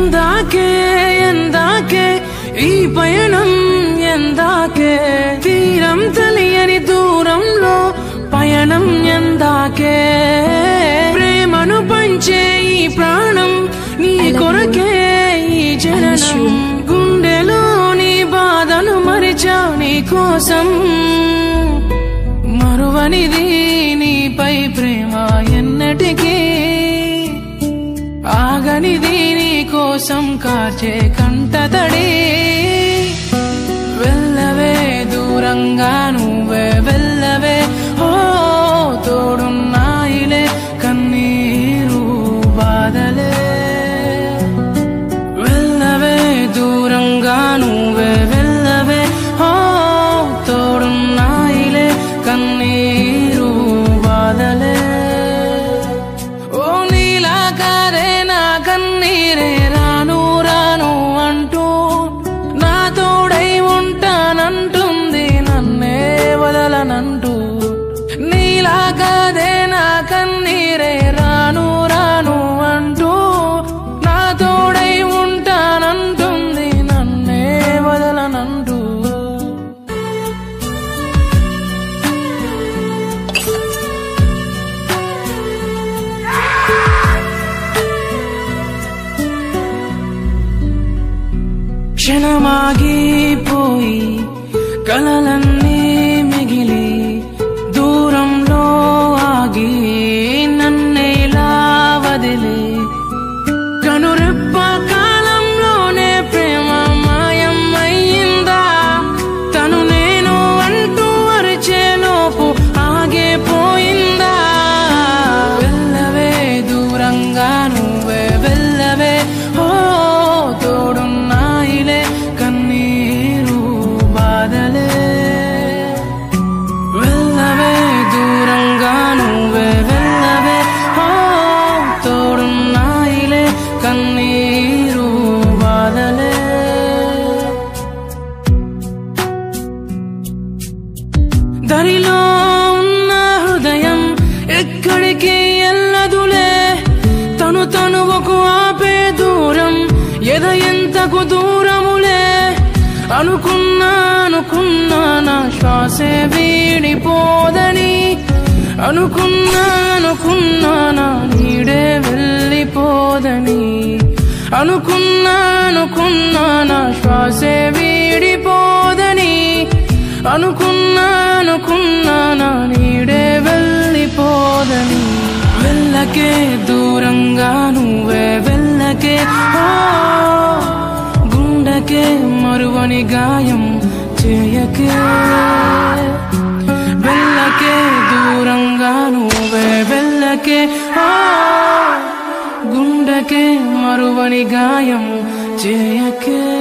ఎందాకే ఎందాకే ఈ పయనం ఎందాకే తీరం తెలియని దూరంలో పయనం ఎందాకే ప్రేమను పంచే ఈ ప్రాణం నీ కొరకే ఈ జననం గుండెలోని బాధను మరిచా నీ కోసం మరువనిది నీపై ప్రేమ ఎన్నటికీ ఆగనిది నీ కోసం కార్చే కంటతడి వెళ్ళవే దూరంగా నువ్వే వెళ్ళవే ఓ తోడున్నాయిలే కన్నీరు బాధలే వెళ్ళవే దూరంగా నువ్వే వెళ్ళవే ఓ తోడున్నాయిలే కన్నీరు బాధలే ఓ నీలా కాదే నా కన్నీరే రాను రాను అంటూ నా తోడై ఉంటానంటుంది నన్నే వదలనంటూ నీలా కాదే నా కన్నీరే రాను రాను అంటూ నా తోడై ఉంటానంటుంది నన్నే వదలనంటూ క్షణమాగిపోయి కలలన్నీ మిగిలి దూరంలో ఆగి నన్నేలా వదిలి కనురెప్ప కాలంలోనే ప్రేమ మాయం అయ్యిందా తను నేను అంటూ అరిచేలోపు ఆగే పోయిందా వెళ్ళవే దూరంగా నువ్వే వెళ్ళవే ఓ తోడున్నాయిలే కన్నీరు బాధలే వెళ్ళవే దూరంగా నువ్వే వెళ్ళవే ఓ తోడున్నాయిలే కన్నీరు బాధలే దరిలో ఉన్న హృదయం ఎక్కడికి ఎల్లదులే తను తనువకు ఆపే దూరం ఎద ఎంతకు దూరములే అనుకున్నా అనుకున్నా నా శ్వాసే వీడిపోదని అనుకున్నా అనుకున్నా నా నీడే వెళ్ళిపోదని అనుకున్నా అనుకున్నా నా శ్వాసే వీడిపోదని అనుకున్నా అనుకున్నా నా నీడే వెళ్ళిపోదని వెళ్ళకే దూరంగా నువ్వే వెళ్ళకే ఓ గుండెకే మరువని గాయం చేయకే వెళ్ళకే దూరంగా నువ్వే వెళ్ళకే ఓ గుండెకే మరువని గాయం చేయకే